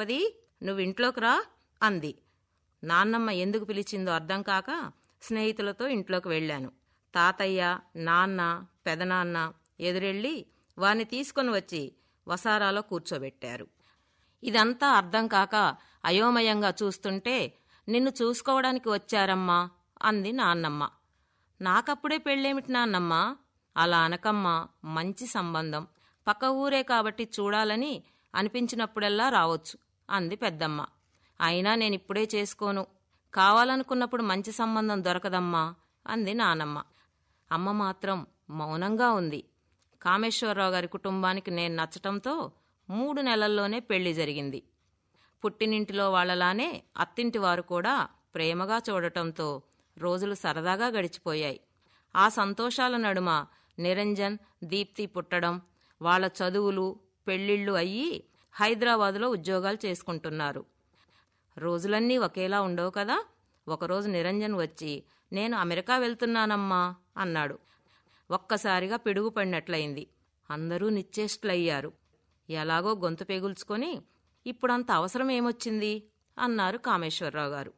ద్రౌపది నువ్వు ఇంట్లోకి రా అంది నాన్నమ్మ ఎందుకు పిలిచిందో అర్థం కాక స్నేహితులతో ఇంట్లోకి వెళ్ళాను తాతయ్య నాన్న పెదనాన్న ఎదురెళ్ళి వారిని తీసుకొని వచ్చి వసారాలో కూర్చోబెట్టారు ఇదంతా అర్థం కాక అయోమయంగా చూస్తుంటే నిన్ను చూసుకోవడానికి వచ్చారమ్మా అంది నాన్నమ్మ నాకప్పుడే పెళ్ళేమిటి నాన్నమ్మ అలా అనకమ్మా మంచి సంబంధం పక్క ఊరే కాబట్టి చూడాలని అనిపించినప్పుడల్లా రావచ్చు అంది పెద్దమ్మ అయినా నేనిప్పుడే చేసుకోను కావాలనుకున్నప్పుడు మంచి సంబంధం దొరకదమ్మా అంది నానమ్మ అమ్మ మాత్రం మౌనంగా ఉంది కామేశ్వరరావు గారి కుటుంబానికి నేను నచ్చటంతో మూడు నెలల్లోనే పెళ్లి జరిగింది పుట్టినింటిలో వాళ్ళలానే అత్తింటి వారు కూడా ప్రేమగా చూడటంతో రోజులు సరదాగా గడిచిపోయాయి ఆ సంతోషాల నడుమ నిరంజన్ దీప్తి పుట్టడం వాళ్ళ చదువులు పెళ్ళిళ్ళు అయ్యి హైదరాబాదులో ఉద్యోగాలు చేసుకుంటున్నారు రోజులన్నీ ఒకేలా ఉండవు కదా ఒకరోజు నిరంజన్ వచ్చి నేను అమెరికా వెళ్తున్నానమ్మా అన్నాడు ఒక్కసారిగా పిడుగు పడినట్లయింది అందరూ నిశ్చేష్టులయ్యారు ఎలాగో గొంతు పెగుల్చుకొని ఇప్పుడంత అవసరం ఏమొచ్చింది అన్నారు కామేశ్వరరావు గారు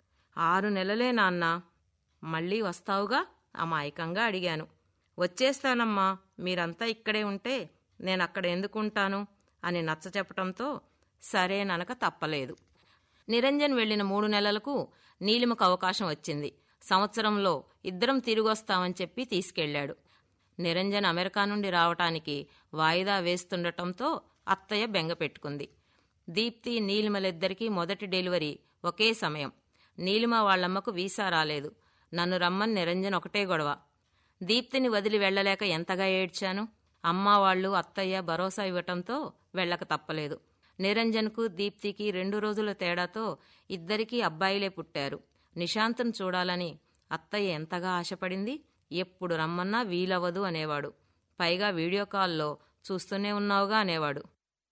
ఆరు నెలలే నాన్న మళ్ళీ వస్తావుగా అమాయకంగా అడిగాను వచ్చేస్తానమ్మా మీరంతా ఇక్కడే ఉంటే నేను అక్కడ ఎందుకుంటాను అని నచ్చ చెప్పటంతో సరేననక తప్పలేదు నిరంజన్ వెళ్లిన మూడు నెలలకు నీలిమకు అవకాశం వచ్చింది సంవత్సరంలో ఇద్దరం తిరిగొస్తామని చెప్పి తీసుకెళ్లాడు నిరంజన్ అమెరికా నుండి రావటానికి వాయిదా వేస్తుండటంతో అత్తయ్య బెంగ పెట్టుకుంది దీప్తి నీలిమలిద్దరికీ మొదటి డెలివరీ ఒకే సమయం నీలిమ వాళ్ళమ్మకు వీసా రాలేదు నన్ను రమ్మని నిరంజన్ ఒకటే గొడవ దీప్తిని వదిలి వెళ్ళలేక ఎంతగా ఏడ్చాను అమ్మ వాళ్ళు అత్తయ్య భరోసా ఇవ్వటంతో వెళ్ళక తప్పలేదు నిరంజన్కు దీప్తికి రెండు రోజుల తేడాతో ఇద్దరికీ అబ్బాయిలే పుట్టారు నిశాంత్ను చూడాలని అత్తయ్య ఎంతగా ఆశపడింది ఎప్పుడు రమ్మన్నా వీలవ్వదు అనేవాడు పైగా వీడియో కాల్లో చూస్తూనే ఉన్నావుగా అనేవాడు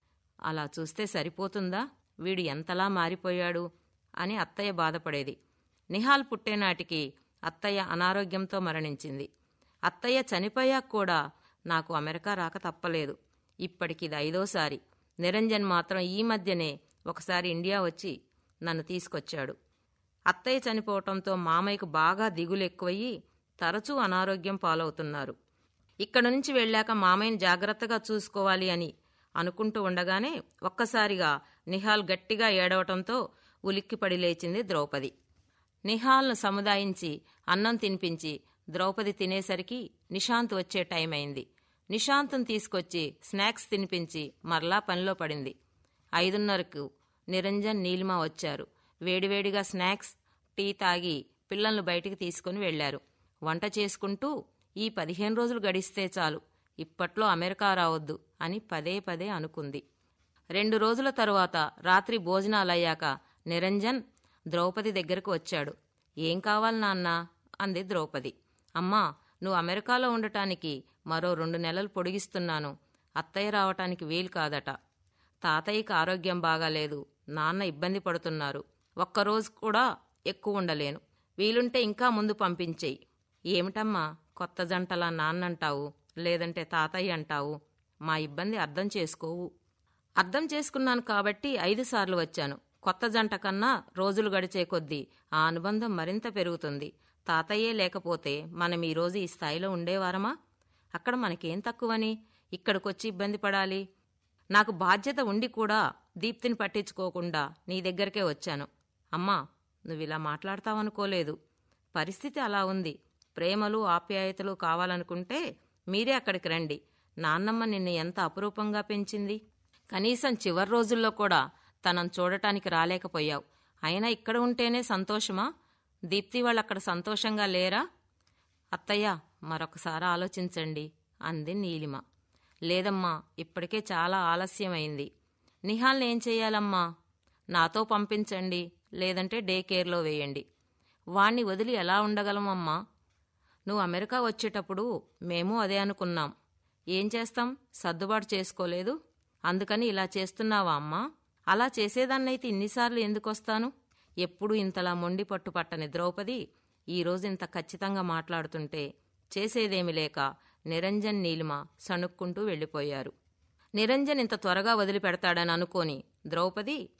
అలా చూస్తే సరిపోతుందా వీడు ఎంతలా మారిపోయాడు అని అత్తయ్య బాధపడేది నిహాల్ పుట్టేనాటికి అత్తయ్య అనారోగ్యంతో మరణించింది అత్తయ్య చనిపోయాక కూడా నాకు అమెరికా రాక తప్పలేదు ఇప్పటికి ఇది ఐదోసారి నిరంజన్ మాత్రం ఈ మధ్యనే ఒకసారి ఇండియా వచ్చి నన్ను తీసుకొచ్చాడు అత్తయ్య చనిపోవటంతో మామయ్యకు బాగా దిగులు ఎక్కువయ్యి తరచూ అనారోగ్యం పాలవుతున్నారు ఇక్కడ నుంచి వెళ్ళాక మామయ్యని జాగ్రత్తగా చూసుకోవాలి అని అనుకుంటూ ఉండగానే ఒక్కసారిగా నిహాల్ గట్టిగా ఏడవటంతో ఉలిక్కిపడి లేచింది ద్రౌపది నిహాల్ను సముదాయించి అన్నం తినిపించి ద్రౌపది తినేసరికి నిశాంత్ వచ్చే టైం అయింది నిశాంత్ను తీసుకొచ్చి స్నాక్స్ తినిపించి మరలా పనిలో పడింది ఐదున్నరకు నిరంజన్ నీలిమ వచ్చారు వేడివేడిగా స్నాక్స్ టీ తాగి పిల్లల్ని బయటికి తీసుకుని వెళ్లారు వంట చేసుకుంటూ ఈ పదిహేను రోజులు గడిస్తే చాలు ఇప్పట్లో అమెరికా రావద్దు అని పదే పదే అనుకుంది రెండు రోజుల తరువాత రాత్రి భోజనాలయ్యాక నిరంజన్ ద్రౌపది దగ్గరకు వచ్చాడు ఏం కావాలి నాన్నా అంది ద్రౌపది అమ్మా నువ్వు అమెరికాలో ఉండటానికి మరో రెండు నెలలు పొడిగిస్తున్నాను అత్తయ్య రావటానికి వీలు కాదట తాతయ్యకి ఆరోగ్యం బాగాలేదు నాన్న ఇబ్బంది పడుతున్నారు ఒక్కరోజు కూడా ఎక్కువ ఉండలేను వీలుంటే ఇంకా ముందు పంపించేయి ఏమిటమ్మా కొత్త జంటలా నాన్నంటావు లేదంటే తాతయ్య అంటావు మా ఇబ్బంది అర్థం చేసుకోవు అర్థం చేసుకున్నాను కాబట్టి ఐదు సార్లు వచ్చాను కొత్త జంట కన్నా రోజులు గడిచే కొద్దీ ఆ అనుబంధం మరింత పెరుగుతుంది తాతయ్యే లేకపోతే మనం ఈ రోజు ఈ స్థాయిలో ఉండేవారమా అక్కడ మనకేం తక్కువని ఇక్కడికొచ్చి ఇబ్బంది పడాలి నాకు బాధ్యత ఉండి కూడా దీప్తిని పట్టించుకోకుండా నీ దగ్గరకే వచ్చాను అమ్మా నువ్విలా మాట్లాడతావనుకోలేదు పరిస్థితి అలా ఉంది ప్రేమలు ఆప్యాయతలు కావాలనుకుంటే మీరే అక్కడికి రండి నాన్నమ్మ నిన్ను ఎంత అపురూపంగా పెంచింది కనీసం చివరి రోజుల్లో కూడా తనను చూడటానికి రాలేకపోయావు అయినా ఇక్కడ ఉంటేనే సంతోషమా దీప్తి వాళ్ళు అక్కడ సంతోషంగా లేరా అత్తయ్య మరొకసారి ఆలోచించండి అంది నీలిమ లేదమ్మా ఇప్పటికే చాలా ఆలస్యమైంది నిహాల్ని ఏం చెయ్యాలమ్మా నాతో పంపించండి లేదంటే డే కేర్లో వేయండి వాణ్ణి వదిలి ఎలా ఉండగలమమ్మా నువ్వు అమెరికా వచ్చేటప్పుడు మేము అదే అనుకున్నాం ఏం చేస్తాం సర్దుబాటు చేసుకోలేదు అందుకని ఇలా చేస్తున్నావా అమ్మా అలా చేసేదాన్నైతే ఇన్నిసార్లు ఎందుకొస్తాను ఎప్పుడూ ఇంతలా మొండి పట్టు పట్టని ద్రౌపది ఈరోజు ఇంత ఖచ్చితంగా మాట్లాడుతుంటే చేసేదేమి లేక నిరంజన్ నీలిమ సణుక్కుంటూ వెళ్ళిపోయారు నిరంజన్ ఇంత త్వరగా వదిలిపెడతాడని అనుకోని ద్రౌపది